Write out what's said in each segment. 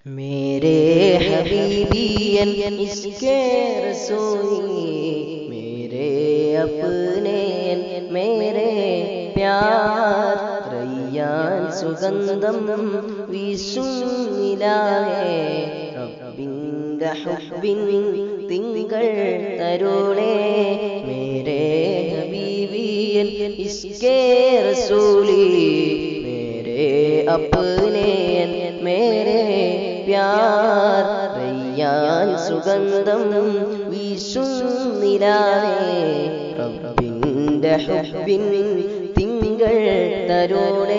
मेरे हबीबियन इसके रसूली मेरे अपने मेरे प्यार റയ്യാൻ സുഗന്ധം വീശുന്നിലാവേ റബ്ബിന്റെ ഹബ്ബിൻ തിങ്കൾ തരുളേ മേരെ ഹബീബിയൻ ഇസ്കേ റസൂലി മേരെ അപ്നെ മേരെ പ്യാർ റയ്യാൻ സുഗന്ധം വീശുന്നിലാവേ റബ്ബിന്റെ ഹബ്ബിൻ തിങ്കൾ തരുളേ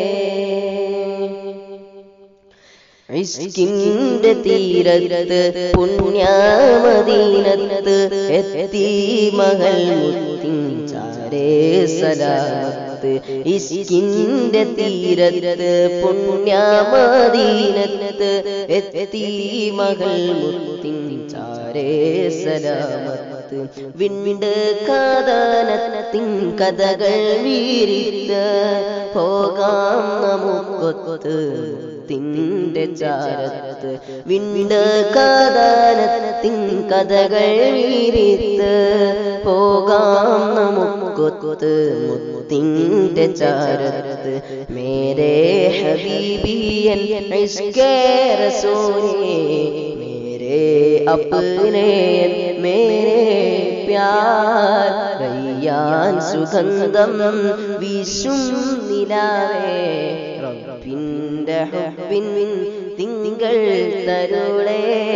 ഇസ്കിന്റെ തീരത്ത് പുണ്യമദീനത്ത് എത്തി മകൾ മുത്തിൻ ചാരേ സലാമത്ത് ഇസ്കിന്റെ തീരത്ത് പുണ്യമദീനത്ത് എത്തി മകൾ മുത്തിൻ ചാരേ സലാമത്ത് വിണ്ട് കാതനത്തിൻ കഥകൾ വീരിത്ത് പോകാം നമുക്കൊത്ത് തിന്റെ ചാരത്ത് വിണ്ട് കാതാനത്തിൻ കഥകൾ വീരിത്ത് പോകാം നമുക്കൊത്ത് മുത്തിൻ്റെ ചാരത്ത് മേരെ ഹബീബിയൻ ഇസ്കേ റസൂലേ മേരെ അപ്നെ മേരെ പ്യാർ റയ്യാൻ സുഗന്ധം വീശും നിലാവേ റബ്ബിന്റെ ഹബ്ബിൻ തിങ്കൾ തരുളേ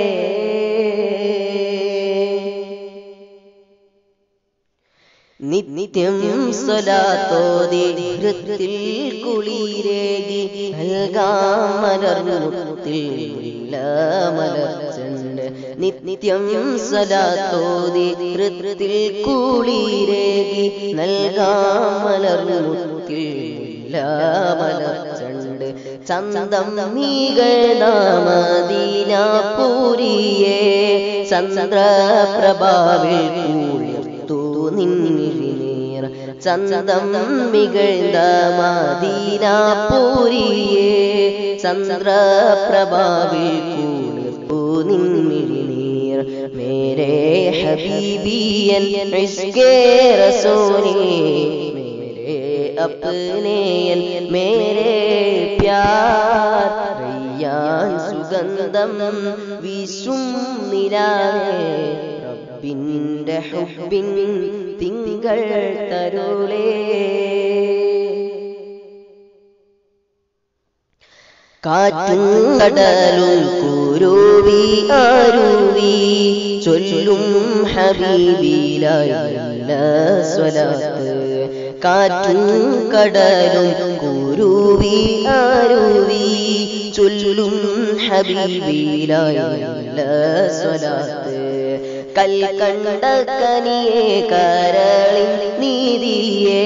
നിത്യം സ്വലാത്തോതി ഹൃത്തിൽ കുളിരേകി നൽകാം മലർമുത്തിൽ മലർച്ചണ്ട് നിത്യം സ്വലാത്തോതി ഹൃത്തിൽ കുളിരേകി നൽകാം മലർമുത്തിൽ മലർച്ചണ്ട് ചന്തം മീകൾ നാമദീനാപൂരിയെ ചന്ദ്രപ്രഭാവിൽ കൂളിർത്തു നിന്നിഴിനീർ ചന്തം മികഴ്ന്ന മദീനാപൂരിയെ ചന്ദ്രപ്രഭാവിൽ കൂളിർത്തു നിന്നിഴിനീർ മേരെ ഹബീബിയൻ ഇസ്കേ റസൂലി अपने मेरे प्यार റയ്യാൻ സുഗന്ധം വീശും നിലാവേ റബ്ബിന്റെ ഹുബിൻ തിങ്കൾ തരുളേ കാറ്റും കടലും കുരുവി ആരുവി ചൊല്ലും ഹബീബിലായ സ്വലാത്ത് കാറ്റും കടലും കുരുവി ആരുവി ചൊല്ലും ഹബീബിലായ സ്വലാത്ത് കൽക്കണ്ട കനിയെ കരളി നീതിയെ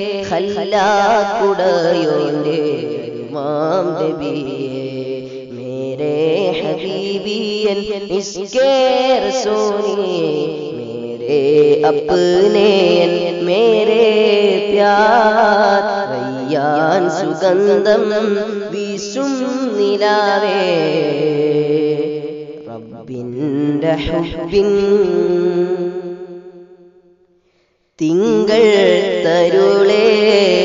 ഹല്ലാക്കുടയോന്റെ മാം നബിയെ മേരെ ഹബീബിയൻ ഇസ്കേ റസൂലി മേരെ അപ്നെ മേരെ പ്യാർ റയ്യാൻ സുഗന്ധം വീശും നിലാവേ റബ്ബിന്റെ ഹുബിൻ തിങ്കൾ തരുളേ